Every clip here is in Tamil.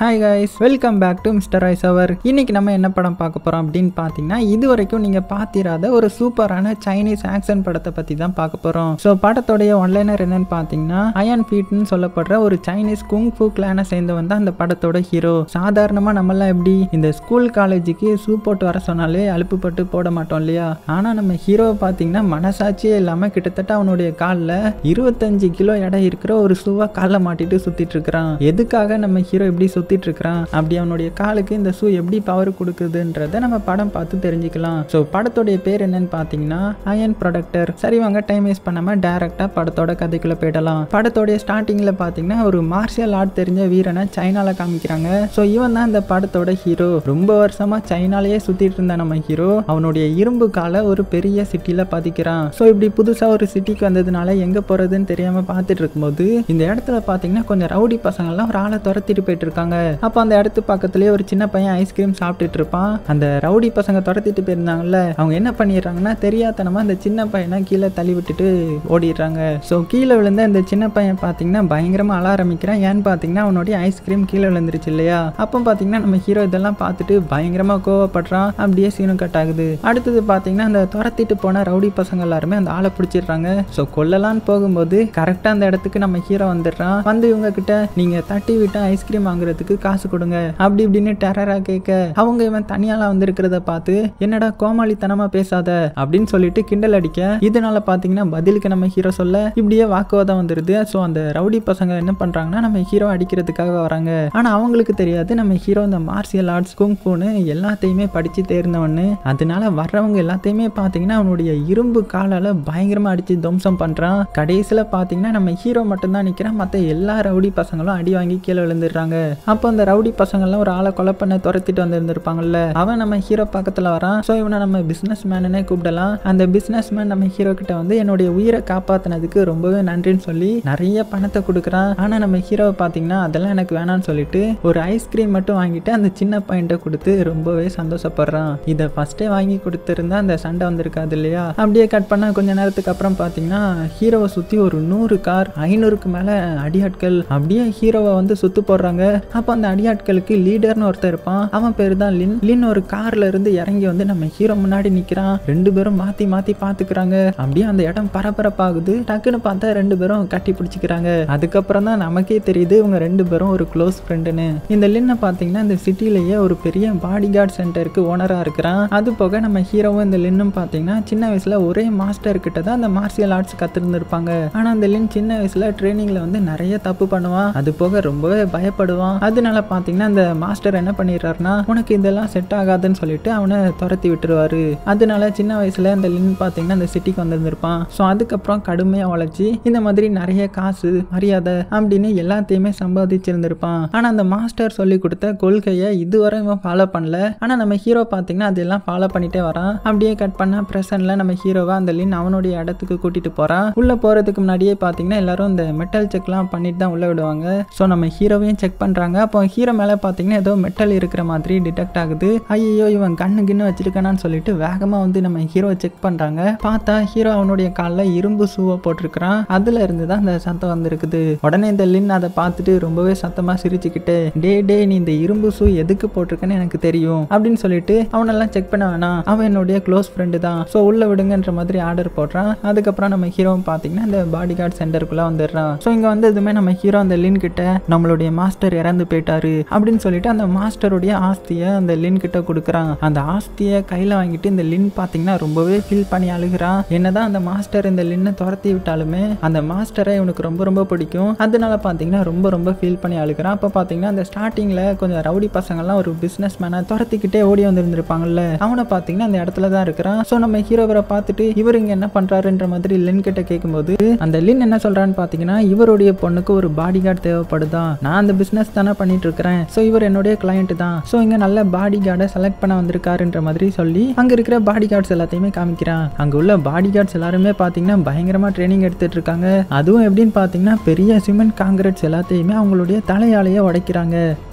hi guys welcome back to mister ஐஸ் அவர் இன்னைக்கு நம்ம என்ன படம் பார்க்க போறோம் அப்படின்னு பார்த்தீங்கன்னா இது வரைக்கும் நீங்க பார்த்திராத ஒரு சூப்பரான சைனீஸ் ஆக்ஷன் படத்தை பத்தி தான் பார்க்க போறோம் ஸோ படத்தோடைய ஒன்லைனர் என்னன்னு பார்த்தீங்கன்னா அயன் ஃபீட்னு சொல்லப்படுற ஒரு சைனீஸ் குங் ஃபூ கிளானை சேர்ந்து வந்த அந்த படத்தோட ஹீரோ சாதாரணமாக நம்மளாம் எப்படி இந்த ஸ்கூல் காலேஜுக்கு ஷூ போட்டு வர சொன்னாலே அலுப்புப்பட்டு போட மாட்டோம் இல்லையா ஆனால் நம்ம ஹீரோவை பார்த்தீங்கன்னா மனசாட்சியே இல்லாமல் கிட்டத்தட்ட அவனுடைய காலில் இருபத்தஞ்சு கிலோ எடை இருக்கிற ஒரு ஷூவை காலில் மாட்டிட்டு சுத்திட்டு இருக்கிறான் எதுக்காக நம்ம ஹீரோ எப்படி சுத்திட்டு இருக்கிறான் அப்படி அவனுடைய காலுக்கு இந்த ஷூ எப்படி பவர் கொடுக்குதுன்றத நம்ம படம் பார்த்து தெரிஞ்சுக்கலாம் ஸோ படத்தோடைய பேர் என்னன்னு பார்த்தீங்கன்னா அயன் ப்ரொடக்டர் சரி வாங்க டைம் வேஸ்ட் பண்ணாம டேரக்டா படத்தோட கதைக்குள்ள போயிடலாம் படத்தோடைய ஸ்டார்டிங்ல பார்த்தீங்கன்னா ஒரு மார்ஷியல் ஆர்ட் தெரிஞ்ச வீரனை சைனால காமிக்கிறாங்க ஸோ இவன் தான் இந்த படத்தோட ஹீரோ ரொம்ப வருஷமா சைனாலேயே சுத்திட்டு இருந்த நம்ம ஹீரோ அவனுடைய இரும்பு காலை ஒரு பெரிய சிட்டில பதிக்கிறான் ஸோ இப்படி புதுசா ஒரு சிட்டிக்கு வந்ததுனால எங்க போறதுன்னு தெரியாம பார்த்துட்டு இருக்கும்போது இந்த இடத்துல பார்த்தீங்கன்னா கொஞ்சம் ரவுடி பசங்கள்லாம் ஒரு ஆளை துரத்திட்டு போயிட்டு இருக்காங்க அப்போ அந்த இடத்து பக்கத்துலேயே ஒரு சின்ன பையன் ஐஸ்கிரீம் சாப்பிட்டுட்டு இருப்பான் அந்த ரவுடி பசங்க துரத்திட்டு போயிருந்தாங்கல்ல அவங்க என்ன பண்ணிடுறாங்கன்னா தெரியாதனமா அந்த சின்ன பையனை கீழே தள்ளி விட்டுட்டு ஓடிடுறாங்க ஸோ கீழே விழுந்த இந்த சின்ன பையன் பார்த்தீங்கன்னா பயங்கரமா அழ ஆரம்பிக்கிறான் ஏன்னு பார்த்தீங்கன்னா அவனுடைய ஐஸ்கிரீம் கீழே விழுந்துருச்சு இல்லையா அப்போ பார்த்தீங்கன்னா நம்ம ஹீரோ இதெல்லாம் பார்த்துட்டு பயங்கரமா கோவப்படுறான் அப்படியே சீனும் கட் ஆகுது அடுத்தது பார்த்தீங்கன்னா அந்த துரத்திட்டு போன ரவுடி பசங்க எல்லாருமே அந்த ஆளை பிடிச்சிடுறாங்க ஸோ கொல்லலான்னு போகும்போது கரெக்டாக அந்த இடத்துக்கு நம்ம ஹீரோ வந்துடுறான் வந்து இவங்க கிட்ட நீங்க தட்டி விட்டு ஐஸ்கிரீம் வாங்குறதுக்கு காசு கொடுங்க அப்படி இப்படின்னு டெரரா கேட்க அவங்க இவன் தனியாலாம் வந்திருக்கிறத பார்த்து என்னடா கோமாளித்தனமா பேசாத அப்படின்னு சொல்லிட்டு கிண்டல் அடிக்க இதனால பார்த்தீங்கன்னா பதிலுக்கு நம்ம ஹீரோ சொல்ல இப்படியே வாக்குவாதம் வந்துடுது ஸோ அந்த ரவுடி பசங்க என்ன பண்றாங்கன்னா நம்ம ஹீரோ அடிக்கிறதுக்காக வராங்க ஆனா அவங்களுக்கு தெரியாது நம்ம ஹீரோ இந்த மார்ஷியல் ஆர்ட்ஸ் குங்ஃபூன்னு எல்லாத்தையுமே படிச்சு தேர்ந்தவன்னு அதனால வர்றவங்க எல்லாத்தையுமே பார்த்தீங்கன்னா அவனுடைய இரும்பு காலால பயங்கரமா அடிச்சு துவம்சம் பண்றான் கடைசியில் பார்த்தீங்கன்னா நம்ம ஹீரோ மட்டும்தான் நிற்கிறான் மற்ற எல்லா ரவுடி பசங்களும் அடி வாங்கி கீழே விழுந்துடுறாங்க அப்போ அந்த ரவுடி பசங்கள்லாம் ஒரு ஆளை கொலை பண்ண துரத்திட்டு வந்திருந்திருப்பாங்கல்ல அவன் நம்ம ஹீரோ பக்கத்தில் வரான் ஸோ இவனை நம்ம பிஸ்னஸ் மேனே கூப்பிடலாம் அந்த பிஸ்னஸ் மேன் நம்ம ஹீரோ கிட்ட வந்து என்னுடைய உயிரை காப்பாத்தினதுக்கு ரொம்பவே நன்றின்னு சொல்லி நிறைய பணத்தை கொடுக்குறான் ஆனால் நம்ம ஹீரோவை பார்த்தீங்கன்னா அதெல்லாம் எனக்கு வேணாம்னு சொல்லிட்டு ஒரு ஐஸ்கிரீம் மட்டும் வாங்கிட்டு அந்த சின்ன பையன்ட்ட கொடுத்து ரொம்பவே சந்தோஷப்படுறான் இதை ஃபர்ஸ்டே வாங்கி கொடுத்துருந்தா அந்த சண்டை வந்திருக்காது இல்லையா அப்படியே கட் பண்ண கொஞ்ச நேரத்துக்கு அப்புறம் பார்த்தீங்கன்னா ஹீரோவை சுற்றி ஒரு நூறு கார் ஐநூறுக்கு மேலே அடியாட்கள் அப்படியே ஹீரோவை வந்து சுத்து போடுறாங்க அப்போ அந்த அடியாட்களுக்கு லீடர்னு ஒருத்தர் இருப்பான் அவன் பேர் தான் லின் லின் ஒரு கார்ல இருந்து இறங்கி வந்து நம்ம ஹீரோ முன்னாடி நிற்கிறான் ரெண்டு பேரும் மாற்றி மாற்றி பார்த்துக்கிறாங்க அப்படியே அந்த இடம் பரபரப்பாகுது டக்குன்னு பார்த்தா ரெண்டு பேரும் கட்டி பிடிச்சிக்கிறாங்க அதுக்கப்புறம் தான் நமக்கே தெரியுது இவங்க ரெண்டு பேரும் ஒரு க்ளோஸ் ஃப்ரெண்டுன்னு இந்த லின்னை பார்த்தீங்கன்னா இந்த சிட்டிலேயே ஒரு பெரிய பாடி கார்டு சென்டருக்கு ஓனராக இருக்கிறான் அது போக நம்ம ஹீரோவும் இந்த லின்னும் பார்த்தீங்கன்னா சின்ன வயசுல ஒரே மாஸ்டர் கிட்ட தான் அந்த மார்ஷியல் ஆர்ட்ஸ் கற்றுருந்துருப்பாங்க ஆனால் அந்த லின் சின்ன வயசுல ட்ரைனிங்ல வந்து நிறைய தப்பு பண்ணுவான் அது போக ரொம்பவே பயப்படுவான் அதனால பார்த்தீங்கன்னா அந்த மாஸ்டர் என்ன பண்ணிடுறாருன்னா உனக்கு இதெல்லாம் செட் ஆகாதுன்னு சொல்லிட்டு அவனை துரத்தி விட்டுருவாரு அதனால சின்ன வயசுல இந்த லின் பார்த்தீங்கன்னா இந்த சிட்டிக்கு வந்திருந்திருப்பான் ஸோ அதுக்கப்புறம் கடுமையாக உழைச்சி இந்த மாதிரி நிறைய காசு மரியாதை அப்படின்னு எல்லாத்தையுமே சம்பாதிச்சிருந்திருப்பான் ஆனால் அந்த மாஸ்டர் சொல்லி கொடுத்த கொள்கையை இதுவரை இவன் ஃபாலோ பண்ணல ஆனால் நம்ம ஹீரோ பார்த்தீங்கன்னா அதெல்லாம் ஃபாலோ பண்ணிட்டே வரான் அப்படியே கட் பண்ணா ப்ரெசன்ட்ல நம்ம ஹீரோவா அந்த லின் அவனுடைய இடத்துக்கு கூட்டிட்டு போறான் உள்ள போறதுக்கு முன்னாடியே பார்த்தீங்கன்னா எல்லாரும் இந்த மெட்டல் செக்லாம் பண்ணிட்டு தான் உள்ள விடுவாங்க ஸோ நம்ம ஹீரோவையும் செக் பண்றாங்க அப்போ ஹீரோ மேலே பார்த்தீங்கன்னா ஏதோ மெட்டல் இருக்கிற மாதிரி டிடெக்ட் ஆகுது ஐயோ இவன் கண்ணு கிண்ணு வச்சிருக்கானான்னு சொல்லிட்டு வேகமா வந்து நம்ம ஹீரோ செக் பண்றாங்க பார்த்தா ஹீரோ அவனுடைய காலில் இரும்பு ஷூவை போட்டிருக்கிறான் அதுல இருந்து தான் அந்த சத்தம் வந்திருக்குது உடனே இந்த லின் அதை பார்த்துட்டு ரொம்பவே சத்தமா சிரிச்சுக்கிட்டு டே டே நீ இந்த இரும்பு ஷூ எதுக்கு போட்டிருக்கன்னு எனக்கு தெரியும் அப்படின்னு சொல்லிட்டு அவனெல்லாம் செக் பண்ண வேணாம் அவன் என்னுடைய க்ளோஸ் ஃப்ரெண்டு தான் ஸோ உள்ள விடுங்கன்ற மாதிரி ஆர்டர் போடுறான் அதுக்கப்புறம் நம்ம ஹீரோவும் பார்த்தீங்கன்னா இந்த பாடி கார்டு சென்டருக்குள்ள வந்துடுறான் ஸோ இங்க வந்து எதுவுமே நம்ம ஹீரோ அந்த லின் கிட்ட நம்மளுடைய மாஸ்டர் இறந்து போயிட்டாரு அப்படின்னு சொல்லிட்டு அந்த மாஸ்டருடைய ஆஸ்தியை அந்த லின் கிட்ட கொடுக்குறான் அந்த ஆஸ்தியை கையில வாங்கிட்டு இந்த லின் பார்த்தீங்கன்னா ரொம்பவே ஃபீல் பண்ணி அழுகிறான் என்னதான் அந்த மாஸ்டர் இந்த லின்னை துரத்தி விட்டாலுமே அந்த மாஸ்டரை இவனுக்கு ரொம்ப ரொம்ப பிடிக்கும் அதனால பார்த்தீங்கன்னா ரொம்ப ரொம்ப ஃபீல் பண்ணி அழுகிறான் அப்போ பார்த்தீங்கன்னா அந்த ஸ்டார்டிங்கில் கொஞ்சம் ரவுடி பசங்கள்லாம் ஒரு பிஸ்னஸ் மேனை துரத்திக்கிட்டே ஓடி வந்திருந்திருப்பாங்கல்ல அவனை பார்த்தீங்கன்னா அந்த இடத்துல தான் இருக்கிறான் ஸோ நம்ம ஹீரோவரை பார்த்துட்டு இவர் இங்கே என்ன பண்ணுறாருன்ற மாதிரி லின் கிட்ட கேட்கும்போது அந்த லின் என்ன சொல்கிறான்னு பார்த்தீங்கன்னா இவருடைய பொண்ணுக்கு ஒரு பாடி கார்டு தேவைப்படுதான் நான் அந்த பிஸ்னஸ் தானே பண்ணிட்டு இருக்கிறேன் ஸோ இவர் என்னுடைய கிளையண்ட் தான் ஸோ இங்கே நல்ல பாடி கார்டை செலக்ட் பண்ண வந்திருக்காருன்ற மாதிரி சொல்லி அங்கே இருக்கிற பாடி கார்ட்ஸ் எல்லாத்தையுமே காமிக்கிறான் அங்கே உள்ள பாடி கார்ட்ஸ் எல்லாருமே பார்த்தீங்கன்னா பயங்கரமாக ட்ரைனிங் எடுத்துட்டு இருக்காங்க அதுவும் எப்படின்னு பார்த்தீங்கன்னா பெரிய சிமெண்ட் காங்கிரீட்ஸ் எல்லாத்தையுமே அவங்களுடைய தலையாலேயே உடைக்கிறாங்க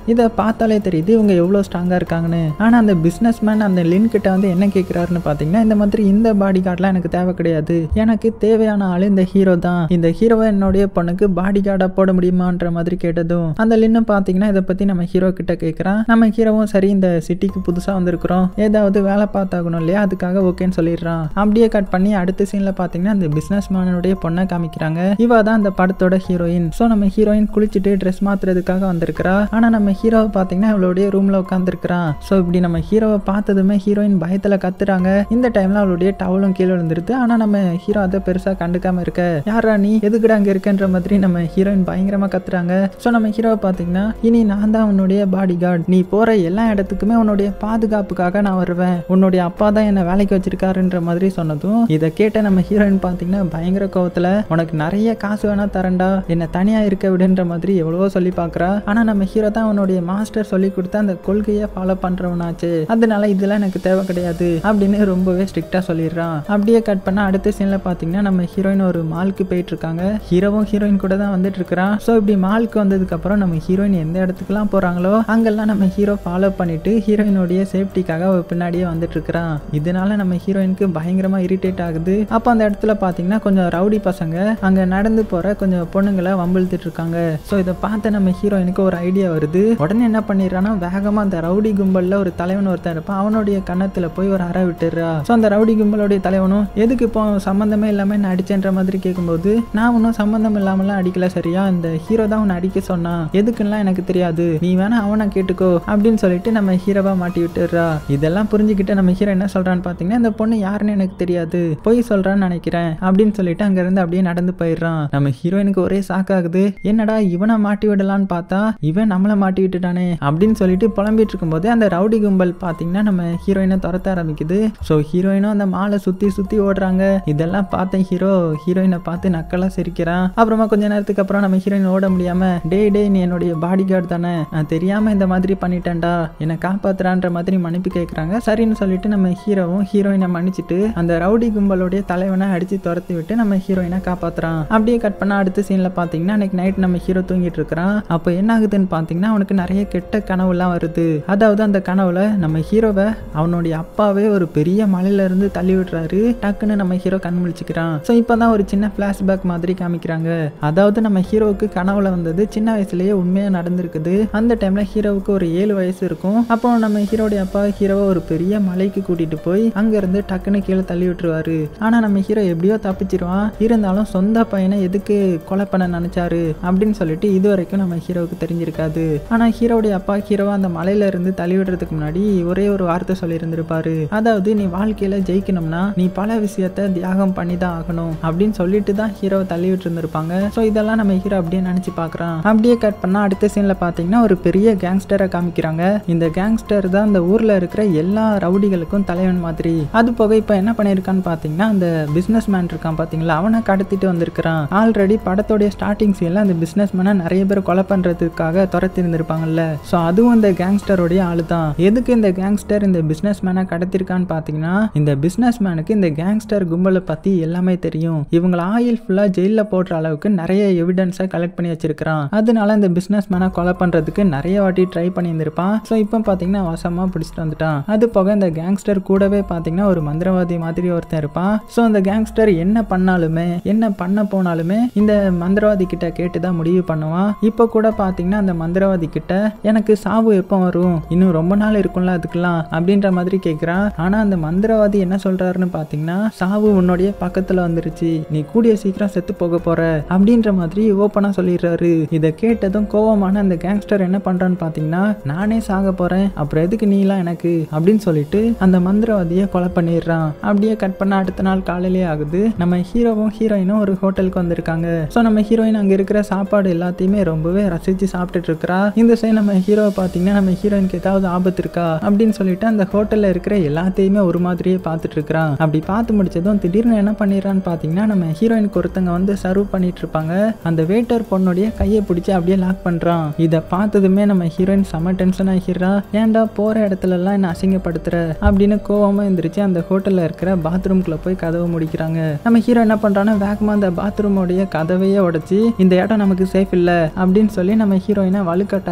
இதை பார்த்தாலே தெரியுது இவங்க எவ்வளோ ஸ்ட்ராங்காக இருக்காங்கன்னு ஆனால் அந்த பிஸ்னஸ் மேன் அந்த லின் கிட்ட வந்து என்ன கேட்குறாருன்னு பார்த்தீங்கன்னா இந்த மாதிரி இந்த பாடி கார்டெலாம் எனக்கு தேவை கிடையாது எனக்கு தேவையான ஆள் இந்த ஹீரோ தான் இந்த ஹீரோவை என்னுடைய பொண்ணுக்கு பாடி கார்டாக போட முடியுமான்ற மாதிரி கேட்டதும் அந்த லின்னு பார்த்தீங்கன்னா இதை பற்றி நம்ம ஹீரோ கிட்ட கேட்குறான் நம்ம ஹீரோவும் சரி இந்த சிட்டிக்கு புதுசாக வந்திருக்கிறோம் ஏதாவது வேலை பார்த்தாகணும் இல்லையா அதுக்காக ஓகேன்னு சொல்லிடுறான் அப்படியே கட் பண்ணி அடுத்த சீனில் பார்த்தீங்கன்னா அந்த பிஸ்னஸ் மேனுடைய பொண்ணை காமிக்கிறாங்க இவ தான் அந்த படத்தோட ஹீரோயின் ஸோ நம்ம ஹீரோயின் குளிச்சுட்டு ட்ரெஸ் மாத்துறதுக்காக வந்திருக்கிறா ஆனால் நம்ம ஹீரோவை பார்த்தீங்கன்னா அவளுடைய ரூமில் உட்காந்துருக்கிறான் ஸோ இப்படி நம்ம ஹீரோவை பார்த்ததுமே ஹீரோயின் பயத்தில் கத்துறாங்க இந்த டைமில் அவளுடைய டவலும் கீழே விழுந்துருது ஆனால் நம்ம ஹீரோ அதை பெருசாக கண்டுக்காம இருக்க யாரா நீ எதுக்குடா அங்கே இருக்கன்ற மாதிரி நம்ம ஹீரோயின் பயங்கரமாக கத்துறாங்க ஸோ நம்ம ஹீரோவை பார்த்தீங்கன்னா இனி நான் தான் உன்னுடைய பாடி கார்டு நீ போகிற எல்லா இடத்துக்குமே உன்னுடைய பாதுகாப்புக்காக நான் வருவேன் உன்னுடைய அப்பா தான் என்னை வேலைக்கு வச்சிருக்காருன்ற மாதிரி சொன்னதும் இதை கேட்ட நம்ம ஹீரோயின் பார்த்தீங்கன்னா பயங்கர கோவத்தில் உனக்கு நிறைய காசு வேணா தரேன்டா என்னை தனியாக இருக்க விடுன்ற மாதிரி எவ்வளவோ சொல்லி பார்க்குறா ஆனால் நம்ம ஹீரோ தான் உன்னுடைய மாஸ்டர் சொல்லி கொடுத்த அந்த கொள்கையை ஃபாலோ பண்ணுறவனாச்சு அதனால இதெல்லாம் எனக்கு தேவை கிடையாது அப்படின்னு ரொம்பவே ஸ்ட்ரிக்டாக சொல்லிடுறான் அப்படியே கட் பண்ண அடுத்த சீனில் பார்த்தீங்கன்னா நம்ம ஹீரோயின் ஒரு மாலுக்கு போயிட்டு இருக்காங்க ஹீரோவும் ஹீரோயின் கூட தான் வந்துட்டு இருக்கிறான் ஸோ இப்படி மாலுக்கு வந்ததுக்கப்புறம் நம்ம ஹீரோயின் எந்த இடத்துக்குலாம் போகிறாங்களோ அங்கெல்லாம் நம்ம ஹீரோ ஃபாலோ பண்ணிட்டு ஹீரோயினுடைய சேஃப்டிக்காக அவ பின்னாடியே வந்துட்டு இருக்கிறான் இதனால நம்ம ஹீரோயினுக்கு பயங்கரமாக இரிட்டேட் ஆகுது அப்போ அந்த இடத்துல பார்த்தீங்கன்னா கொஞ்சம் ரவுடி பசங்க அங்கே நடந்து போகிற கொஞ்சம் பொண்ணுங்களை வம்பிழுத்துட்டு இருக்காங்க ஸோ இதை பார்த்து நம்ம ஹீரோயினுக்கு ஒரு ஐடியா வருது உடனே என்ன பண்ணிடுறான்னா வேகமாக அந்த ரவுடி கும்பலில் ஒரு தலைவன் ஒருத்தன் இருப்பான் அவனுடைய கன்னத்தில் போய் ஒரு அறை விட்டுறா ஸோ அந்த ரவுடி கும்பலுடைய தலைவனும் எதுக்கு இப்போ சம்மந்தமே இல்லாமல் என்ன அடிச்சேன்ற மாதிரி கேட்கும்போது நான் ஒன்றும் சம்மந்தம் இல்லாமலாம் அடிக்கல சரியா இந்த ஹீரோ தான் உன்னை அடிக்க சொன்னான் எதுக்குன்னா எனக்கு தெரியாது நீ வேணா அவனை கேட்டுக்கோ அப்படின்னு சொல்லிட்டு நம்ம ஹீரோவா மாட்டி விட்டுறா இதெல்லாம் புரிஞ்சுக்கிட்டு நம்ம ஹீரோ என்ன சொல்றான்னு பார்த்தீங்கன்னா இந்த பொண்ணு யாருன்னு எனக்கு தெரியாது பொய் சொல்றான்னு நினைக்கிறேன் அப்படின்னு சொல்லிட்டு அங்கிருந்து அப்படியே நடந்து போயிடுறான் நம்ம ஹீரோயினுக்கு ஒரே சாக்காகுது என்னடா இவனை மாட்டி விடலான்னு பார்த்தா இவன் நம்மளை மாட்டி விட்டுட்டானே அப்படின்னு சொல்லிட்டு புலம்பிட்டு இருக்கும்போது அந்த ரவுடி கும்பல் பார்த்தீங்கன்னா நம்ம ஹீரோயினை துரத்த ஆரம்பிக்குது ஸோ ஹீரோயினும் அந்த மாலை சுற்றி சுற்றி ஓடுறாங்க இதெல்லாம் பார்த்த ஹீரோ ஹீரோயினை பார்த்து நக்கலாக சிரிக்கிறான் அப்புறமா கொஞ்ச நேரத்துக்கு அப்புறம் நம்ம ஹீரோயின் ஓட முடியாம டே டே நீ என்னுடைய பாடி கார்டு தானே நான் தெரியாம இந்த மாதிரி பண்ணிட்டேன்டா என்னை காப்பாத்துறான்ற மாதிரி மன்னிப்பு கேட்குறாங்க சரின்னு சொல்லிட்டு நம்ம ஹீரோவும் ஹீரோயினை மன்னிச்சிட்டு அந்த ரவுடி கும்பலுடைய தலைவனை அடிச்சு துரத்தி விட்டு நம்ம ஹீரோயினை காப்பாத்துறான் அப்படியே கட் பண்ண அடுத்த சீன்ல பாத்தீங்கன்னா அன்னைக்கு நைட் நம்ம ஹீரோ தூங்கிட்டு இருக்கிறான் அப்போ என்ன ஆகுதுன்னு பாத்தீங்கன்னா அவனுக்கு நிறைய கெட்ட கனவுலாம் வருது அதாவது அந்த கனவுல நம்ம ஹீரோவை அவனுடைய அப்பாவே ஒரு பெரிய மலையில இருந்து தள்ளி விடுறாரு டக்குன்னு நம்ம ஹீரோ கண் முழிச்சுக்கிறான் ஸோ இப்போதான் ஒரு சின்ன ஃபிளாஷ்பேக் மாதிரி காமிக்கிறாங்க அதாவது நம்ம ஹீரோவுக்கு கனவுல வந்தது சின்ன வயசுலயே உண்மையா நடந்திருக்குது அந்த டைம்ல ஹீரோவுக்கு ஒரு ஏழு வயசு இருக்கும் அப்போ நம்ம ஹீரோடைய அப்பா ஹீரோவை ஒரு பெரிய மலைக்கு கூட்டிட்டு போய் அங்க இருந்து டக்குன்னு கீழே தள்ளி விட்டுருவாரு ஆனா நம்ம ஹீரோ எப்படியோ தப்பிச்சிருவான் இருந்தாலும் சொந்த பையனை எதுக்கு கொலை பண்ண நினைச்சாரு அப்படின்னு சொல்லிட்டு இது வரைக்கும் நம்ம ஹீரோவுக்கு தெரிஞ்சிருக்காது ஆனா ஹீரோடைய அப்பா ஹீரோவை அந்த மலையில இருந்து தள்ளி விடுறதுக்கு முன்னாடி ஒரே ஒரு வார்த்தை சொல்லியிருந்திருப்பாரு அதாவது நீ வாழ்க்கையில ஜெயிக்கணும்னா நீ பல விஷயத்த தியாகம் பண்ணி தான் ஆகணும் அப்படின்னு சொல்லிட்டு தான் ஹீரோவை தள்ளி விட்டு இருந்திருப்பாங்க ஸோ இதெல்லாம் நம்ம ஹீரோ அப்படியே நினைச்சு பார்க்கறான் அப்படியே கட் பண்ணா அடுத்த சீன்ல பாத்தீங்கன்னா ஒரு பெரிய கேங்ஸ்டரை காமிக்கிறாங்க இந்த கேங்ஸ்டர் தான் இந்த ஊர்ல இருக்கிற எல்லா ரவுடிகளுக்கும் தலைவன் மாதிரி அது போக இப்போ என்ன பண்ணியிருக்கான்னு பார்த்தீங்கன்னா அந்த பிஸ்னஸ் மேன் இருக்கான் பார்த்தீங்களா அவனை கடத்திட்டு வந்திருக்கிறான் ஆல்ரெடி படத்தோடைய ஸ்டார்டிங் சீனில் அந்த பிஸ்னஸ் மேனை நிறைய பேர் கொலை பண்ணுறதுக்காக துரத்தி இருந்திருப்பாங்கல்ல ஸோ அதுவும் இந்த கேங்ஸ்டருடைய ஆளு தான் எதுக்கு இந்த கேங்ஸ்டர் இந்த பிஸ்னஸ் மேனை கடத்திருக்கான்னு பார்த்தீங்கன்னா இந்த பிஸ்னஸ் மேனுக்கு இந்த கேங்ஸ்டர் கும்பலை பற்றி எல்லாமே தெரியும் இவங்களை ஆயில் ஃபுல்லாக ஜெயிலில் போடுற அளவுக்கு நிறைய எவிடன்ஸை கலெக்ட் பண்ணி வச்சிருக்கிறான் அதனால இந்த பிஸ்னஸ் மேனை கொலை பண்ணுறதுக்கு நிறைய வாட்டி ட்ரை பண்ணியிருந்திருப்பான் ஸோ இப்போ பார்த்தீங்கன்னா வசமாக பிடிச்சிட்டு வந்துட்டான் அது போக இந்த கேங்ஸ்டர் கூடவே பார்த்தீங்கன்னா ஒரு மந்திரவாதி மாதிரி ஒருத்தன் இருப்பான் ஸோ அந்த கேங்ஸ்டர் என்ன பண்ணாலுமே என்ன பண்ண போனாலுமே இந்த மந்திரவாதி கிட்ட கேட்டு தான் முடிவு பண்ணுவான் இப்போ கூட பார்த்தீங்கன்னா அந்த மந்திரவாதி கிட்ட எனக்கு சாவு எப்போ வரும் இன்னும் ரொம்ப நாள் இருக்கும்ல அதுக்கெல்லாம் அப்படின்ற மாதிரி கேட்குறான் ஆனால் அந்த மந்திரவாதி என்ன சொல்றாருன்னு பார்த்தீங்கன்னா சாவு உன்னுடைய பக்கத்தில் வந்துருச்சு நீ கூடிய சீக்கிரம் செத்து போக போற அப்படின்ற மாதிரி ஓப்பனாக சொல்லிடுறாரு இதை கேட்டதும் கோவமான அந்த கேங்ஸ்டர் என்ன பண்றான்னு பார்த்தீங்கன்னா நானே சாக போறேன் அப்புறம் எதுக்கு நீலாம் எனக்கு அப்படின்னு சொல்லிட்டு அந்த மந்திரவாதியை கொலை பண்ணிடுறான் அப்படியே கட் பண்ண அடுத்த நாள் காலையிலே ஆகுது நம்ம ஹீரோவும் ஹீரோயினும் ஒரு ஹோட்டலுக்கு வந்திருக்காங்க ஸோ நம்ம ஹீரோயின் அங்கே இருக்கிற சாப்பாடு எல்லாத்தையுமே ரொம்பவே ரசிச்சு சாப்பிட்டுட்டு இருக்கிறா இந்த சைடு நம்ம ஹீரோவை பார்த்தீங்கன்னா நம்ம ஹீரோயினுக்கு ஏதாவது ஆபத்து இருக்கா அப்படின்னு சொல்லிட்டு அந்த ஹோட்டலில் இருக்கிற எல்லாத்தையுமே ஒரு மாதிரியே பார்த்துட்டு இருக்கிறான் அப்படி பார்த்து முடிச்சதும் திடீர்னு என்ன பண்ணிடுறான்னு பார்த்தீங்கன்னா நம்ம ஹீரோயினுக்கு ஒருத்தங்க வந்து சர்வ் பண்ணிட்டு இருப்பாங்க அந்த வெயிட்டர் பொண்ணுடைய கையை பிடிச்சி அப்படியே லாக் பண்ணுறான் இதை பார்த்ததுமே நம்ம ஹீரோயின் செம டென்ஷன் ஆகிடுறா ஏன்டா போகிற இடத்துல எல்லாம் என்ன அசிங்கப்படுத்துற அப்படின்னு கோவமா எந்திரிச்சு அந்த ஹோட்டல்ல இருக்கிற பாத்ரூம்குள்ள போய் கதவை முடிக்கிறாங்க நம்ம ஹீரோ என்ன பண்றான்னா வேகமா அந்த பாத்ரூமோடைய கதவையே உடைச்சு இந்த இடம் நமக்கு சேஃப் இல்ல அப்படின்னு சொல்லி நம்ம ஹீரோயினை வலுக்கட்டாயமா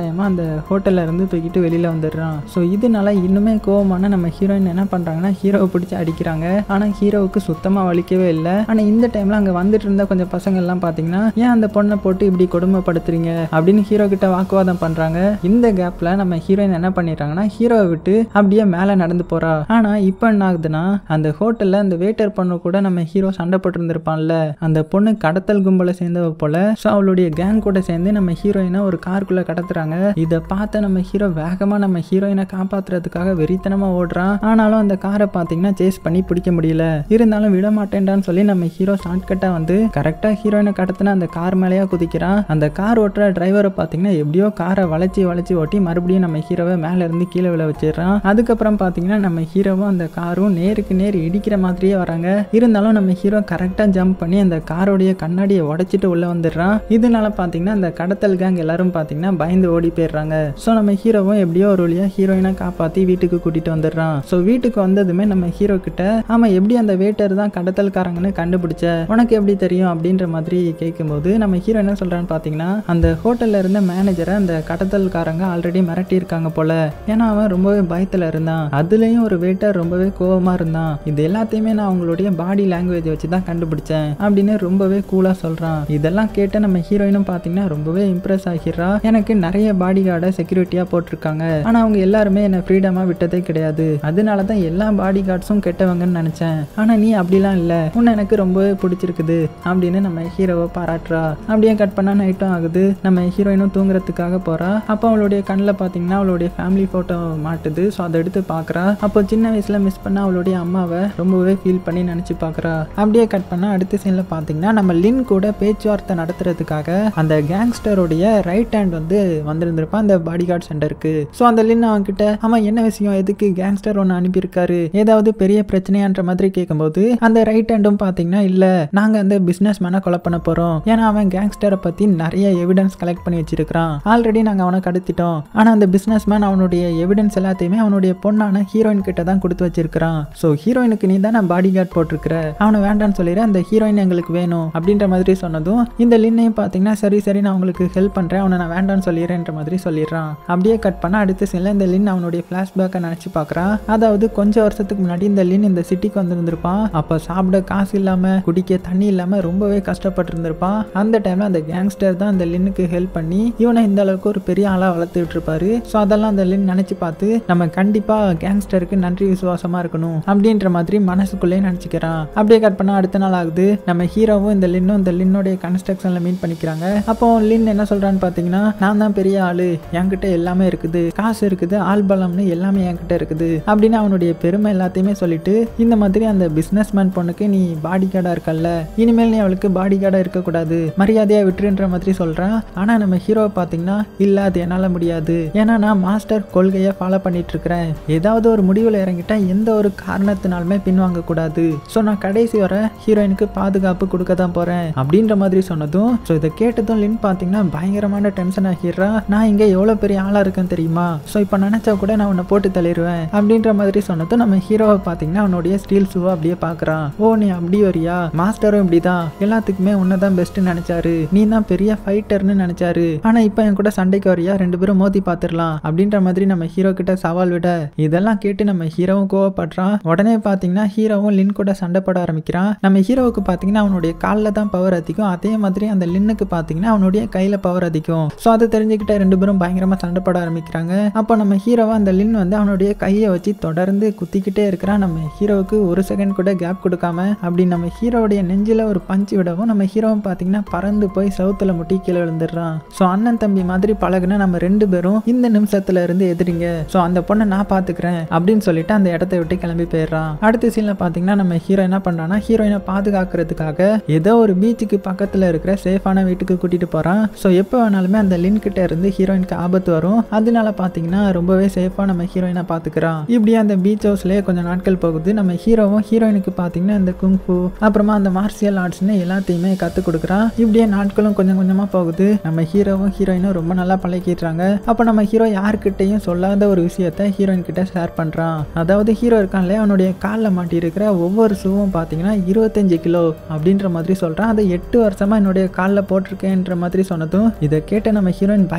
வலுக்கட்டாயமாக அந்த ஹோட்டல்ல இருந்து தூக்கிட்டு வெளியில் வந்துடுறான் ஸோ இதனால இன்னுமே கோவமான நம்ம ஹீரோயின் என்ன பண்ணுறாங்கன்னா ஹீரோவை பிடிச்சி அடிக்கிறாங்க ஆனால் ஹீரோவுக்கு சுத்தமாக வலிக்கவே இல்லை ஆனால் இந்த டைமில் அங்கே வந்துட்டு இருந்த கொஞ்சம் பசங்க எல்லாம் பார்த்தீங்கன்னா ஏன் அந்த பொண்ணை போட்டு இப்படி கொடுமைப்படுத்துறீங்க அப்படின்னு ஹீரோ கிட்ட வாக்குவாதம் பண்ணுறாங்க இந்த கேப்பில் நம்ம ஹீரோயின் என்ன பண்ணிடுறாங்கன்னா ஹீரோவை விட்டு அப்படியே மேலே நடந்து போறா ஆனால் இப்போ என்ன ஆகுதுன்னா அந்த ஹோட்டலில் அந்த வெயிட்டர் பொண்ணு கூட நம்ம ஹீரோ சண்டை போட்டிருந்திருப்பான்ல அந்த பொண்ணு கடத்தல் கும்பலை சேர்ந்தவ போல ஸோ அவளுடைய கேங் கூட சேர்ந்து நம்ம ஹீரோயினை ஒரு காருக்குள்ள கடத்துறாங்க இதை பார்த்த நம்ம ஹீரோ வேகமாக நம்ம ஹீரோயினை காப்பாத்துறதுக்காக வெறித்தனமாக ஓடுறான் ஆனாலும் அந்த காரை பார்த்தீங்கன்னா சேஸ் பண்ணி பிடிக்க முடியல இருந்தாலும் விட மாட்டேன்டான்னு சொல்லி நம்ம ஹீரோ ஷார்ட்கட்டாக வந்து கரெக்டாக ஹீரோயினை கடத்தின அந்த கார் மேலேயே குதிக்கிறான் அந்த கார் ஓட்டுற டிரைவரை பார்த்தீங்கன்னா எப்படியோ காரை வளைச்சி வளைச்சி ஓட்டி மறுபடியும் நம்ம ஹீரோவை மேலே இருந்து கீழே விழ வச்சிடுறான் அதுக்கப்புறம் பார்த்தீங்கன்னா நம்ம ஹீரோவும் அந்த காரும் நேருக்கு நேர் இடிக்கிற மாதிரியே வராங்க இருந்தாலும் நம்ம ஹீரோ கரெக்டாக ஜம்ப் பண்ணி அந்த காரோடைய கண்ணாடியை உடைச்சிட்டு உள்ள வந்துடுறான் இதனால பார்த்தீங்கன்னா அந்த கடத்தல் கேங் எல்லாரும் பார்த்தீங்கன்னா பயந்து ஓடி போயிடுறாங்க ஸோ நம்ம ஹீரோவும் எப்படியோ ஒரு வழியாக ஹீரோயினை காப்பாற்றி வீட்டுக்கு கூட்டிட்டு வந்துடுறான் ஸோ வீட்டுக்கு வந்ததுமே நம்ம ஹீரோ கிட்ட ஆமா எப்படி அந்த வேட்டர் தான் கடத்தல்காரங்கன்னு கண்டுபிடிச்ச உனக்கு எப்படி தெரியும் அப்படின்ற மாதிரி கேட்கும்போது நம்ம ஹீரோ என்ன சொல்றான்னு பார்த்தீங்கன்னா அந்த ஹோட்டல்ல இருந்த மேனேஜரை அந்த கடத்தல்காரங்க ஆல்ரெடி மிரட்டி இருக்காங்க போல ஏன்னா அவன் ரொம்பவே பயத்துல இருந்தான் அதுலயும் ஒரு வேட்டர் ரொம்பவே கோவமா இருந்தான் இது எல்லாத்தையுமே நான் அவங்களுடைய பாடி லாங்குவேஜ் வச்சு தான் கண்டுபிடிச்சேன் அப்படின்னு ரொம்பவே கூலா சொல்றான் இதெல்லாம் கேட்ட நம்ம ஹீரோயினும் பார்த்தீங்கன்னா ரொம்பவே இம்ப்ரெஸ் ஆகிடுறா எனக்கு நிறைய பாடி கார்டை செக்யூரிட்டியா போட்டிருக்காங்க ஆனா அவங்க எல்லாருமே என்ன ஃப்ரீடமா விட்டதே கிடையாது அதனால தான் எல்லா பாடி கார்ட்ஸும் கெட்டவங்கன்னு நினைச்சேன் ஆனா நீ அப்படிலாம் இல்ல உன்னை எனக்கு ரொம்பவே பிடிச்சிருக்குது அப்படின்னு நம்ம ஹீரோவை பாராட்டுறா அப்படியே கட் பண்ணா நைட்டும் ஆகுது நம்ம ஹீரோயினும் தூங்குறதுக்காக போறா அப்போ அவளுடைய கண்ணில் பார்த்தீங்கன்னா அவளுடைய ஃபேமிலி ஃபோட்டோ மாட்டுது ஸோ அதை எடுத்து பார்க்குறா அப்போ சின்ன வயசுல மிஸ் பண்ண அவளுடைய அம்மாவை ரொம்பவே ஃபீல் பண்ணி நினச்சி பார்க்குறா அப்படியே கட் பண்ணா அடுத்த சீனில் பார்த்தீங்கன்னா நம்ம லின் கூட பேச்சுவார்த்தை நடத்துறதுக்காக அந்த கேங்ஸ்டருடைய ரைட் ஹேண்ட் வந்து வந்திருந்திருப்பான் அந்த பாடி கார்டு சென்டருக்கு ஸோ அந்த லின் அவன்கிட்ட ஆமா என்ன விஷயம் எதுக்கு கேங்ஸ்டர் ஒன்று அனுப்பியிருக்காரு ஏதாவது பெரிய பிரச்சனையான்ற மாதிரி கேட்கும்போது அந்த ரைட் ஹேண்டும் பார்த்தீங்கன்னா இல்லை நாங்கள் அந்த பிஸ்னஸ் மேனை கொலை பண்ண போகிறோம் ஏன்னா அவன் கேங்ஸ்டரை பற்றி நிறைய எவிடன்ஸ் கலெக்ட் பண்ணி வச்சிருக்கிறான் ஆல்ரெடி நாங்கள் அவனை கடத்திட்டோம் ஆனால் அந்த பிஸ்னஸ் மேன் அவனுடைய எவிடன்ஸ் எல்லாத்தையுமே அவனுடைய பொண்ணான ஹீரோயின் கிட்ட தான் கொடுத்து வச்சிருக்கிறான் ஸோ ஹீரோயினுக்கு நீ தான் பாடி கார்டு போட்டிருக்கிற அவனை வேண்டான்னு சொல்லிடு அந்த ஹீரோயின் எங்களுக்கு வேணும் அப்படின்ற மாதிரி சொன்னதும் இந்த லின்னையும் பார்த்தீங்கன்னா சரி சரி நான் உங்களுக்கு ஹெல்ப் பண்ணுறேன் அவனை நான் வேண்டான்னு சொல்லிடுறேன்ற மாதிரி சொல்லிடுறான் அப்படியே கட் பண்ண அடுத்த சீனில் இந்த லின் அவனுடைய ஃப்ளாஷ்பேக்கை நினச்சி பார்க்குறான் அதாவது கொஞ்சம் வருஷத்துக்கு முன்னாடி இந்த லின் இந்த சிட்டிக்கு வந்திருந்திருப்பான் அப்போ சாப்பிட காசு இல்லாமல் குடிக்க தண்ணி இல்லாமல் ரொம்பவே கஷ்டப்பட்டு இருந்திருப்பான் அந்த டைமில் அந்த கேங்ஸ்டர் தான் அந்த லின்னுக்கு ஹெல்ப் பண்ணி இவனை இந்த அளவுக்கு ஒரு பெரிய ஆளாக வளர்த்துட்டு இருப்பாரு ஸோ அதெல்லாம் அந்த லின் நினச்சி பார்த்து நம்ம கண்டிப்பாக கேங்ஸ்டருக்கு நன்றி விசுவாசமாக இருக்கணும் அப்படின்ற மாதிரி மனசுக்குள்ளேயே நினச்சிக்கிறான் அப்படியே கட் பண்ணால் அடுத்த நாள் ஆகுது நம்ம ஹீரோவும் இந்த லின்னும் இந்த லின்னோடைய கன்ஸ்ட்ரக்ஷனில் மீட் பண்ணிக்கிறாங்க அப்போ லின் என்ன சொல்கிறான்னு பார்த்தீங்கன்னா நான் தான் பெரிய ஆளு என்கிட்ட எல்லாமே இருக்குது காசு இருக்குது ஆள் பலம்னு எல்லாமே என்கிட்ட இருக்குது அப்படின்னு அவனுடைய பெருமை எல்லாத்தையுமே சொல்லிட்டு இந்த மாதிரி அந்த பிஸ்னஸ் மேன் பொண்ணுக்கு நீ பாடி கார்டாக இருக்கல்ல இனிமேல் நீ அவளுக்கு பாடி கார்டாக இருக்கக்கூடாது மரியாதையாக விட்டுருன்ற மாதிரி சொல்கிறான் ஆனால் நம்ம ஹீரோவை பார்த்தீங்கன்னா இல்லை அது என்னால் முடியாது ஏன்னா நான் மாஸ்டர் கொள்கையை ஃபாலோ பண்ணிட்டு இருக்கிறேன் ஏதாவது ஒரு முடிவில் இறங்கிட்டா எந்த ஒரு காரணத்தினாலுமே பின்வாங்க கூடாது ஸோ நான் கடைசி வர ஹீரோயினுக்கு பாதுகாப்பு கொடுக்க தான் போகிறேன் அப்படின்ற மாதிரி சொன்னதும் ஸோ இதை கேட்டதும் லின் பார்த்தீங்கன்னா பயங்கரமான டென்ஷன் ஆகிடுறா நான் இங்கே எவ்வளோ பெரிய ஆளாக இருக்கேன் தெரியுமா ஸோ இப்போ நினச்சா கூட நான் உன்னை போட்டு தள்ளிடுவேன் அப்படின்ற மாதிரி சொன்னதும் நம்ம ஹீரோவை பார்த்தீங்கன்னா அவனுடைய ஸ்டீல் ஷூவை அப்படியே பார்க்குறான் ஓ நீ அப்படி வரியா மாஸ்டரும் இப்படி தான் எல்லாத்துக்குமே உன்னை தான் பெஸ்ட்டு நினச்சாரு நீ தான் பெரிய ஃபைட்டர்னு நினச்சாரு ஆனால் இப்போ என் கூட சண்டைக்கு வரியா ரெண்டு பேரும் மோதி பார்த்துடலாம் அப்படின்ற மாதிரி நம்ம ஹீரோ கிட்ட சவால் விட இதெல்லாம் கேட்டு நம்ம ஹீரோவும் கோவப்படுறான் உடனே பார்த்தீங்கன்னா ஹீரோவும் லின் கூட சண்டை போட ஆரம்பிக்கிறான் நம்ம ஹீரோவுக்கு பார்த்தீங்கன்னா அவனுடைய காலில் தான் பவர் அதிகம் அதே மாதிரி அந்த லின்னுக்கு பார்த்தீங்கன்னா அவனுடைய கையில் பவர் அதிகம் ஸோ அதை தெரிஞ்சுக்கிட்ட ரெண்டு பேரும் பயங்கரமாக சண்டை போட ஆரம்பிக்கிறாங்க அப்போ நம்ம ஹீரோவை அந்த லின் வந்து அவனுடைய கையை வச்சு தொடர்ந்து குத்திக்கிட்டே இருக்கிறான் நம்ம ஹீரோவுக்கு ஒரு செகண்ட் கூட கேப் கொடுக்காம அப்படி நம்ம ஹீரோவுடைய நெஞ்சில் ஒரு பஞ்சு விடவும் நம்ம ஹீரோவும் பார்த்தீங்கன்னா பறந்து போய் சவுத்துல முட்டி கீழே விழுந்துடுறான் ஸோ அண்ணன் தம்பி மாதிரி பழகுன நம்ம ரெண்டு பேரும் இந்த நிமிஷத்துல இருந்து எதிரிங்க ஸோ அந்த பொண்ணை நான் பார்த்துக்கிறேன் அப்படின்னு சொல்லிட்டு அந்த இடத்த விட்டு கிளம்பி போயிடுறான் அடுத்த சீன்ல பார்த்தீங்கன்னா நம்ம ஹீரோ என்ன பண்றான்னா ஹீரோயினை பாதுகாக்கிறதுக்காக ஏதோ ஒரு பீச்சுக்கு பக்கத்துல இருக்கிற சேஃபான வீட்டுக்கு கூட்டிட்டு போறான் ஸோ எப்போ வேணாலுமே அந்த லின் கிட்ட இருந்து ஹீரோயினுக்கு ஆபத்து வரும் அதனால பார்த்தீங்கன்னா ரொம்பவே சேஃபா நம்ம ஹீரோயினை பார்த்துக்கிறான் இப்படியே அந்த பீச் ஹவுஸ்லேயே கொஞ்சம் நாட்கள் போகுது நம்ம ஹீரோவும் ஹீரோயினுக்கு பார்த்தீங்கன்னா இந்த குங்ஃபு அப்புறமா அந்த மார்ஷியல் ஆர்ட்ஸ்னு எல்லாத்தையுமே கற்றுக் கொடுக்குறான் இப்படியே நாட்களும் கொஞ்சம் கொஞ்சமாக போகுது நம்ம ஹீரோவும் ஹீரோயினும் ரொம்ப நல்லா பழகிடுறாங்க அப்போ நம்ம ஹீரோ யாருக்கிட்டையும் சொல்லாத ஒரு விஷயத்த ஹீரோயின் கிட்ட ஷேர் பண்ணுறான் அதாவது ஹீரோ இருக்கான்ல அவனுடைய காலில் மாட்டி இருக்கிற ஒவ்வொரு ஷூவும் பார்த்தீங்கன்னா இருபத்தஞ்சு கிலோ அப்படின்ற மாதிரி சொல்கிறான் அதை எட்டு வருஷமா என்னுடைய காலில் போட்டிருக்கேன்ற மாதிரி சொன்னதும் இதை கேட்ட நம்ம ஹீரோயின் பயங்கர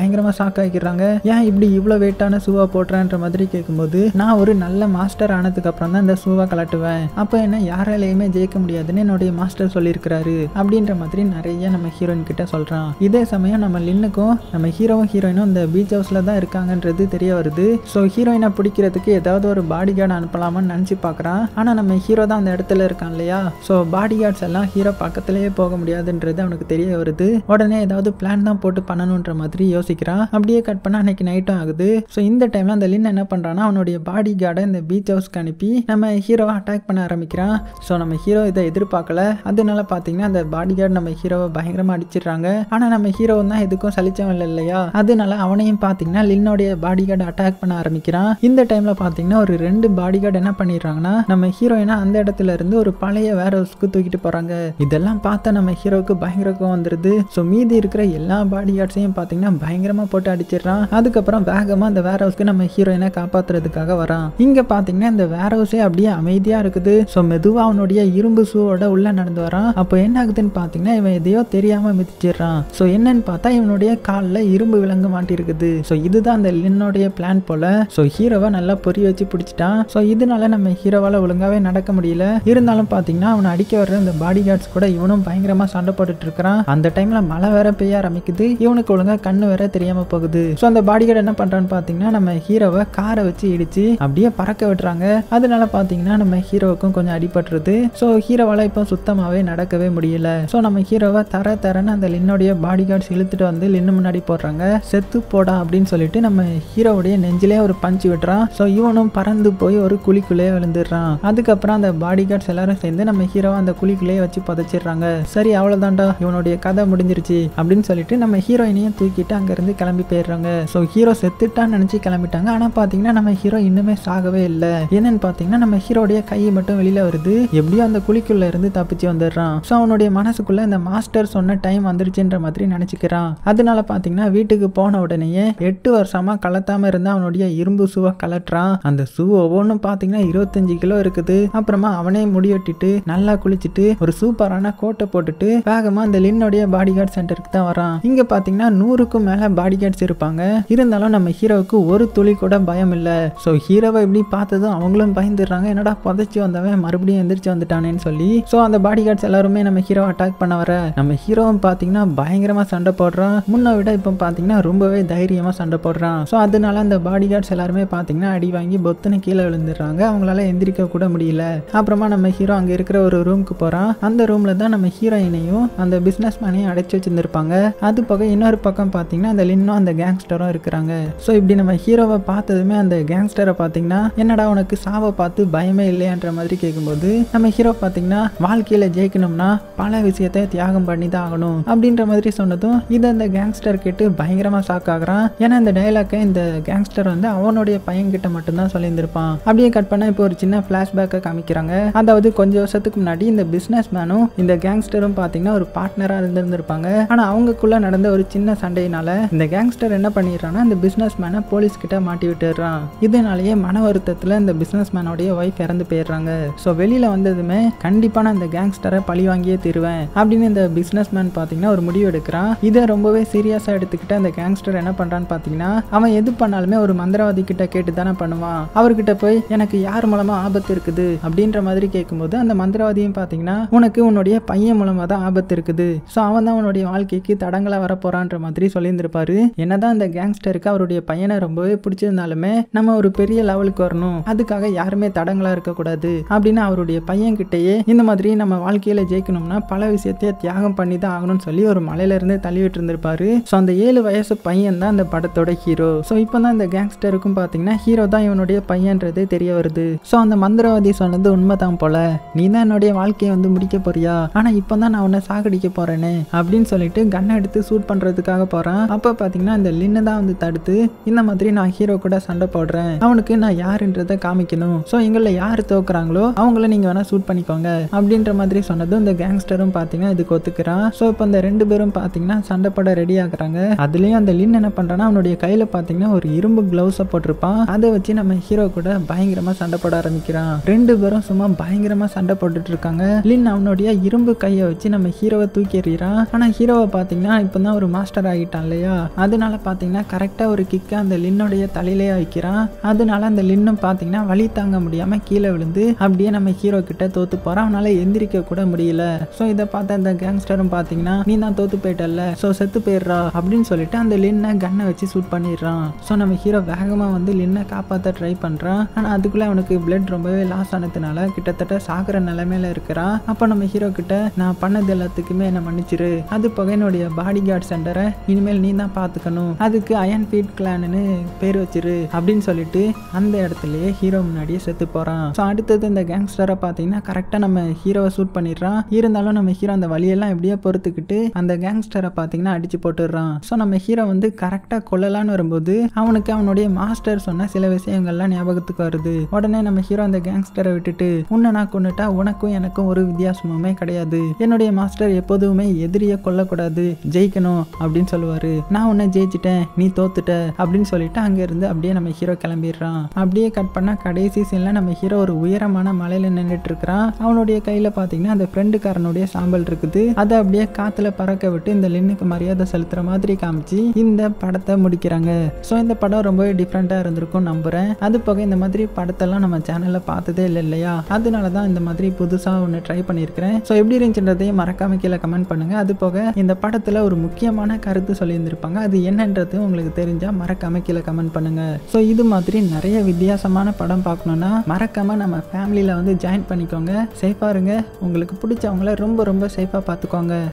பயங்கரமா ஷாக் ஆகிக்கிறாங்க ஏன் இப்படி இவ்வளவு வெயிட்டான ஷூவா போட்டுறேன்ற மாதிரி கேட்கும்போது நான் ஒரு நல்ல மாஸ்டர் ஆனதுக்கு அப்புறம் தான் இந்த ஷூவை கலட்டுவேன் அப்போ என்ன யாராலையுமே ஜெயிக்க முடியாதுன்னு என்னுடைய மாஸ்டர் சொல்லியிருக்கிறாரு அப்படின்ற மாதிரி நிறைய நம்ம ஹீரோயின் கிட்ட சொல்றான் இதே சமயம் நம்ம லின்னுக்கும் நம்ம ஹீரோவும் ஹீரோயினும் இந்த பீச் ஹவுஸ்ல தான் இருக்காங்கன்றது தெரிய வருது ஸோ ஹீரோயினை பிடிக்கிறதுக்கு ஏதாவது ஒரு பாடி கார்டு அனுப்பலாமான்னு நினச்சி பார்க்குறான் ஆனால் நம்ம ஹீரோ தான் அந்த இடத்துல இருக்கான் இல்லையா ஸோ பாடி கார்ட்ஸ் எல்லாம் ஹீரோ பக்கத்துலேயே போக முடியாதுன்றது அவனுக்கு தெரிய வருது உடனே ஏதாவது பிளான் தான் போட்டு பண்ணணுன்ற மாதிரி யோசிக்கிறான் அப்படியே கட் பண்ண அன்னைக்கு நைட்டும் ஆகுது ஸோ இந்த டைம்ல அந்த லின் என்ன பண்றான்னா அவனுடைய பாடி கார்டை இந்த பீச் ஹவுஸ்க்கு அனுப்பி நம்ம ஹீரோவை அட்டாக் பண்ண ஆரம்பிக்கிறான் ஸோ நம்ம ஹீரோ இதை எதிர்பார்க்கல அதனால பார்த்தீங்கன்னா அந்த பாடி கார்டு நம்ம ஹீரோவை பயங்கரமா அடிச்சிடுறாங்க ஆனால் நம்ம ஹீரோ தான் எதுக்கும் சலிச்சவன் இல்லை இல்லையா அதனால அவனையும் பார்த்தீங்கன்னா லின்னோடைய பாடி கார்டு அட்டாக் பண்ண ஆரம்பிக்கிறான் இந்த டைம்ல பார்த்தீங்கன்னா ஒரு ரெண்டு பாடி கார்டு என்ன பண்ணிடுறாங்கன்னா நம்ம ஹீரோயினை அந்த இடத்துல இருந்து ஒரு பழைய வேர் ஹவுஸ்க்கு தூக்கிட்டு போறாங்க இதெல்லாம் பார்த்தா நம்ம ஹீரோவுக்கு பயங்கர கோவம் வந்துருது ஸோ மீதி இருக்கிற எல்லா பாடி கார்ட்ஸையும் பார்த்தீங்கன்னா பயங்கரமா போட்டு அடிச்சிடுறான் அதுக்கப்புறம் வேகமா அந்த வேர் ஹவுஸ்க்கு நம்ம ஹீரோயினை காப்பாத்துறதுக்காக வரான் இங்க பார்த்தீங்கன்னா இந்த வேர் ஹவுஸே அப்படியே அமைதியா இருக்குது ஸோ மெதுவா அவனுடைய இரும்பு ஷூவோட உள்ள நடந்து வரான் அப்போ என்ன ஆகுதுன்னு பார்த்தீங்கன்னா இவன் எதையோ தெரியாம மிதிச்சிடுறான் ஸோ என்னன்னு பார்த்தா இவனுடைய காலில் இரும்பு விலங்கு மாட்டிருக்குது ஸோ இதுதான் அந்த லின்னுடைய பிளான் போல ஸோ ஹீரோவை நல்லா பொறி வச்சு பிடிச்சிட்டான் ஸோ இதனால நம்ம ஹீரோவால் ஒழுங்காவே நடக்க முடியல இருந்தாலும் பார்த்தீங்கன்னா அவனை அடிக்க வர்ற இந்த பாடி கார்ட்ஸ் கூட இவனும் பயங்கரமா சண்டை போட்டுட்டு இருக்கிறான் அந்த டைம்ல மழை வேற பெய்ய ஆரம்பிக்குது இவனுக்கு ஒழுங்கா கண்ணு வேற தெரியாம போகுது ஸோ அந்த பாடி கார்டு என்ன பண்றான்னு பார்த்தீங்கன்னா நம்ம ஹீரோவை காரை வச்சு இடிச்சு அப்படியே பறக்க விட்டுறாங்க அதனால பார்த்தீங்கன்னா நம்ம ஹீரோவுக்கும் கொஞ்சம் அடிபட்டுருது ஸோ ஹீரோவால் இப்போ சுத்தமாகவே நடக்கவே முடியல ஸோ நம்ம ஹீரோவை தர தரன்னு அந்த லின்னுடைய பாடி கார்ட்ஸ் இழுத்துட்டு வந்து லின்னு முன்னாடி போடுறாங்க செத்து போடா அப்படின்னு சொல்லிட்டு நம்ம ஹீரோவுடைய நெஞ்சிலே ஒரு பஞ்சு விட்டுறான் ஸோ இவனும் பறந்து போய் ஒரு குழிக்குள்ளேயே விழுந்துடுறான் அதுக்கப்புறம் அந்த பாடி கார்ட்ஸ் எல்லாரும் சேர்ந்து நம்ம ஹீரோவை அந்த குழிக்குள்ளேயே வச்சு புதைச்சிடுறாங்க சரி அவ்வளோதான்டா இவனுடைய கதை முடிஞ்சிருச்சு அப்படின்னு சொல்லிட்டு நம்ம ஹீரோயினையும் தூக்கிட்டு அங்கேருந்து கிளம்பி போயிடுறாங்க ஸோ ஹீரோ செத்துட்டான்னு நினச்சி கிளம்பிட்டாங்க ஆனால் பார்த்தீங்கன்னா நம்ம ஹீரோ இன்னுமே சாகவே இல்லை என்னன்னு பார்த்தீங்கன்னா நம்ம ஹீரோடைய கை மட்டும் வெளியில வருது எப்படியோ அந்த குழிக்குள்ள இருந்து தப்பிச்சு வந்துடுறான் ஸோ அவனுடைய மனசுக்குள்ள இந்த மாஸ்டர் சொன்ன டைம் வந்துருச்சுன்ற மாதிரி நினைச்சுக்கிறான் அதனால பார்த்தீங்கன்னா வீட்டுக்கு போன உடனேயே எட்டு வருஷமா கலத்தாம இருந்த அவனுடைய இரும்பு ஷூவை கலட்டுறான் அந்த ஷூ ஒவ்வொன்றும் பார்த்தீங்கன்னா இருபத்தஞ்சு கிலோ இருக்குது அப்புறமா அவனே முடிவெட்டிட்டு நல்லா குளிச்சுட்டு ஒரு சூப்பரான கோட்டை போட்டுட்டு வேகமா அந்த லின்னுடைய பாடி கார்டு சென்டருக்கு தான் வரான் இங்க பார்த்தீங்கன்னா நூறுக்கும் மேல பாடி கார்ட்ஸ் இருப்பாங்க இருந்தாலும் நம்ம ஹீரோவுக்கு ஒரு துளி கூட பயம் இல்லை ஸோ ஹீரோவை இப்படி பார்த்ததும் அவங்களும் பயந்துடுறாங்க என்னடா புதைச்சி வந்தவன் மறுபடியும் எந்திரிச்சு வந்துட்டானேன்னு சொல்லி ஸோ அந்த பாடி கார்ட்ஸ் எல்லாருமே நம்ம ஹீரோ அட்டாக் பண்ண வர நம்ம ஹீரோவும் பார்த்தீங்கன்னா பயங்கரமா சண்டை போடுறான் முன்ன விட இப்போ பார்த்தீங்கன்னா ரொம்பவே தைரியமா சண்டை போடுறான் ஸோ அதனால அந்த பாடி கார்ட்ஸ் எல்லாருமே பார்த்தீங்கன்னா அடி வாங்கி பொத்துன்னு கீழே விழுந்துடுறாங்க அவங்களால எந்திரிக்க கூட முடியல அப்புறமா நம்ம ஹீரோ அங்கே இருக்கிற ஒரு ரூமுக்கு போகிறான் அந்த ரூமில் தான் நம்ம ஹீரோயினையும் அந்த பிஸ்னஸ் மேனையும் அடைச்சி வச்சிருந்துருப்பாங்க அது போக இன்னொரு பக்கம் பார்த்தீங்கன்னா அந்த லின்னும் அந்த கேங்ஸ்டரும் இருக்கிறாங்க ஸோ இப்படி நம்ம ஹீரோவை பார்த்ததுமே அந்த கேங்ஸ்டரை பார்த்தீங்கன்னா என்னடா உனக்கு சாவை பார்த்து பயமே இல்லையான்ற மாதிரி கேட்கும்போது நம்ம ஹீரோ பார்த்தீங்கன்னா வாழ்க்கையில் ஜெயிக்கணும்னா பல விஷயத்தை தியாகம் பண்ணி தான் ஆகணும் அப்படின்ற மாதிரி சொன்னதும் இதை அந்த கேங்ஸ்டர் கேட்டு பயங்கரமாக ஷாக் ஆகுறான் ஏன்னா இந்த டைலாக்கை இந்த கேங்ஸ்டர் வந்து அவனுடைய பையன் கிட்ட மட்டும்தான் சொல்லியிருந்திருப்பான் அப்படியே கட் பண்ண இப்போ ஒரு சின்ன ஃப்ளாஷ்பேக்கை காமிக்கிறாங்க அதாவது கொஞ்சம் வருஷத்துக்கு முன்னாடி இந்த பிஸ்னஸ் மேனும் இந்த கேங்ஸ்டரும் பார்த்தீங்கன்னா ஒரு பார்ட்னராக இருந்திருந்திருப்பாங்க ஆனால் அவங்களுக்குள்ள நடந்த ஒரு சின்ன சண்டையினால இந்த கேங்ஸ்டர் என்ன பண்ணிடுறான்னா இந்த பிஸ்னஸ் மேனை போலீஸ் கிட்ட மாட்டி விட்டுடுறான் இதனாலேயே மன வருத்தத்தில் இந்த பிஸ்னஸ் மேனோடைய ஒய்ஃப் இறந்து போயிடுறாங்க ஸோ வெளியில் வந்ததுமே கண்டிப்பாக நான் இந்த கேங்ஸ்டரை பழி வாங்கியே தருவேன் அப்படின்னு இந்த பிஸ்னஸ் மேன் பார்த்தீங்கன்னா ஒரு முடிவு எடுக்கிறான் இதை ரொம்பவே சீரியஸாக எடுத்துக்கிட்டு அந்த கேங்ஸ்டர் என்ன பண்ணுறான்னு பார்த்தீங்கன்னா அவன் எது பண்ணாலுமே ஒரு மந்திரவாதி கிட்ட கேட்டு தானே பண்ணுவான் அவர்கிட்ட போய் எனக்கு யார் மூலமா ஆபத்து இருக்குது அப்படின்ற மாதிரி கேட்கும்போது அந்த மந்திரவாதியும் பார்த்தீங்கன்னா உனக்கு உன்னுடைய பையன் மூலமா தான் ஆபத்து இருக்குது ஸோ அவன் தான் உன்னுடைய வாழ்க்கைக்கு தடங்களா வர போறான்ற மாதிரி சொல்லியிருந்திருப்பாரு என்னதான் அந்த கேங்ஸ்டருக்கு அவருடைய பையனை ரொம்பவே பிடிச்சிருந்தாலுமே நம்ம ஒரு பெரிய லெவலுக்கு வரணும் அதுக்காக யாருமே தடங்களா இருக்கக்கூடாது அப்படின்னு அவருடைய பையன் கிட்டேயே இந்த மாதிரி நம்ம வாழ்க்கையில ஜெயிக்கணும்னா பல விஷயத்தைய தியாகம் பண்ணி தான் ஆகணும்னு சொல்லி ஒரு மலையில இருந்து தள்ளிவிட்டு இருந்திருப்பாரு ஸோ அந்த ஏழு வயசு பையன் தான் அந்த படத்தோட ஹீரோ ஸோ இப்போ தான் இந்த கேங்ஸ்டருக்கும் பார்த்தீங்கன்னா ஹீரோ தான் இவனுடைய பையன்றது தெரிய வருது ஸோ அந்த மந்திரவாதி சொன்னது உண்மைதான் போல நீ தான் என்னுடைய வாழ்க்கையை வந்து முடிக்க போறியா ஆனா இப்போ தான் நான் உன்னை சாகடிக்க போறேனே அப்படின்னு சொல்லிட்டு கன்னை எடுத்து சூட் பண்றதுக்காக போறான் அப்போ பார்த்தீங்கன்னா இந்த லின்னு தான் வந்து தடுத்து இந்த மாதிரி நான் ஹீரோ கூட சண்டை போடுறேன் அவனுக்கு நான் யாருன்றதை காமிக்கணும் ஸோ எங்களில் யார் தோக்குறாங்களோ அவங்கள நீங்க வேணா சூட் பண்ணிக்கோங்க அப்படின்ற மாதிரி சொன்னதும் இந்த கேங்ஸ்டரும் பார்த்தீங்கன்னா இதுக்கு ஒத்துக்கிறான் ஸோ இப்போ இந்த ரெண்டு பேரும் பார்த்தீங்கன்னா சண்டை போட ரெடி ஆகுறாங்க அதுலயும் அந்த லின் என்ன பண்றான்னா அவனுடைய கையில பார்த்தீங்கன்னா ஒரு இரும்பு கிளவுஸை போட்டிருப்பான் அதை வச்சு நம்ம ஹீரோ கூட பயங்கரமா சண்டை போட ஆரம்பிக்கிறான் ரெண்டு பேரும் சும்மா பயங்கரமா சண்டை போட்டுட்டு இருக்காங்க லின் அவனுடைய இரும்பு கையை வச்சு நம்ம ஹீரோவை தூக்கி எறிகிறான் ஆனா ஹீரோவை பார்த்தீங்கன்னா இப்பதான் ஒரு மாஸ்டர் ஆகிட்டான் இல்லையா அதனால பார்த்தீங்கன்னா கரெக்டாக ஒரு கிக்கை அந்த லின்னுடைய தலையிலே வைக்கிறான் அதனால அந்த லின்னும் பார்த்தீங்கன்னா வலி தாங்க முடியாமல் கீழே விழுந்து அப்படியே நம்ம ஹீரோ கிட்ட தோத்து போகிறான் அவனால எந்திரிக்க கூட முடியல ஸோ இதை பார்த்த அந்த கேங்ஸ்டரும் பார்த்தீங்கன்னா நீ தான் தோத்து போயிட்டல்ல ஸோ செத்து போயிடுறா அப்படின்னு சொல்லிட்டு அந்த லின்னை கன்னை வச்சு ஷூட் பண்ணிடுறான் ஸோ நம்ம ஹீரோ வேகமாக வந்து லின்னை காப்பாற்ற ட்ரை பண்ணுறான் ஆனால் அதுக்குள்ளே அவனுக்கு பிளட் ரொம்பவே லாஸ் ஆனதுனால கிட்டத்தட்ட சாகுற நிலைமையில இருக்கிறான் அப்போ நம்ம ஹீரோ கிட்ட நான் பண்ணது எல்லாத்துக்குமே என்னை மன்னிச்சிரு அது போக என்னுடைய பாடி கார்ட் சென்டரை இனிமேல் நீ தான் பார்த்துக்கணும் அதுக்கு அயன் ஃபீட் கிளான்னு பேர் வச்சிரு அப்படின்னு சொல்லிட்டு அந்த இடத்துலயே ஹீரோ முன்னாடியே செத்து போகிறான் ஸோ அடுத்தது இந்த கேங்ஸ்டரை பார்த்தீங்கன்னா கரெக்டாக நம்ம ஹீரோவை ஷூட் பண்ணிடுறான் இருந்தாலும் நம்ம ஹீரோ அந்த வழியெல்லாம் எப்படியோ பொறுத்துக்கிட்டு அந்த கேங்ஸ்டரை பார்த்தீங்கன்னா அடிச்சு போட்டுடுறான் ஸோ நம்ம ஹீரோ வந்து கரெக்டாக கொல்லலான்னு வரும்போது அவனுக்கு அவனுடைய மாஸ்டர் சொன்ன சில விஷயங்கள்லாம் ஞாபகத்துக்கு வருது உடனே நம்ம ஹீரோ அந்த கேங்ஸ்டரை விட்டுட்டு உன்னை நான் கொண்டுட்டா உனக்கும் எனக்கும் ஒரு வித்தியாசமுமே கிடையாது என்னுடைய மாஸ்டர் எப்போதுமே எதிரியை கொல்லக்கூடாது ஜெயிக்கணும் அப்படின்னு சொல்லுவாரு நான் உன்னை ஜெயிச்சிட்டேன் நீ தோத்துட்ட அப்படின்னு சொல்லிட்டு அங்க இருந்து அப்படியே நம்ம ஹீரோ கிளம்பிடுறான் அப்படியே கட் பண்ணா கடைசி சீன்ல நம்ம ஹீரோ ஒரு உயரமான மலையில நின்றுட்டு இருக்கிறான் அவனுடைய கையில பாத்தீங்கன்னா அந்த ஃப்ரெண்டுக்காரனுடைய சாம்பல் இருக்குது அதை அப்படியே காத்துல பறக்க விட்டு இந்த லின்னுக்கு மரியாதை செலுத்துற மாதிரி காமிச்சு இந்த படத்தை முடிக்கிறாங்க ஸோ இந்த படம் ரொம்பவே டிஃப்ரெண்ட்டாக இருந்திருக்கும் நம்புறேன் அது போக இந்த மாதிரி படத்தெல்லாம் நம்ம சேனலில் பார்த்ததே இல்லை இல்லையா அதனால தான் இந்த மாதிரி புதுசாக ஒன்று ட்ரை பண்ணியிருக்கிறேன் ஸோ எப்படி இருந்துச்சுன்றதையும் மறக்காம கீழே கமெண்ட் பண்ணுங்க அது போக இந்த படத்தில் ஒரு முக்கியமான கருத்து சொல்லியிருந்திருப்பாங்க அது என்னன்றது உங்களுக்கு தெரிஞ்சால் மறக்காம கீழே கமெண்ட் பண்ணுங்க ஸோ இது மாதிரி நிறைய வித்தியாசமான படம் பார்க்கணுன்னா மறக்காம நம்ம ஃபேமிலியில் வந்து ஜாயின் பண்ணிக்கோங்க சேஃபாக இருங்க உங்களுக்கு பிடிச்சவங்கள ரொம்ப ரொம்ப சேஃபாக பார்த்துக்கோங்க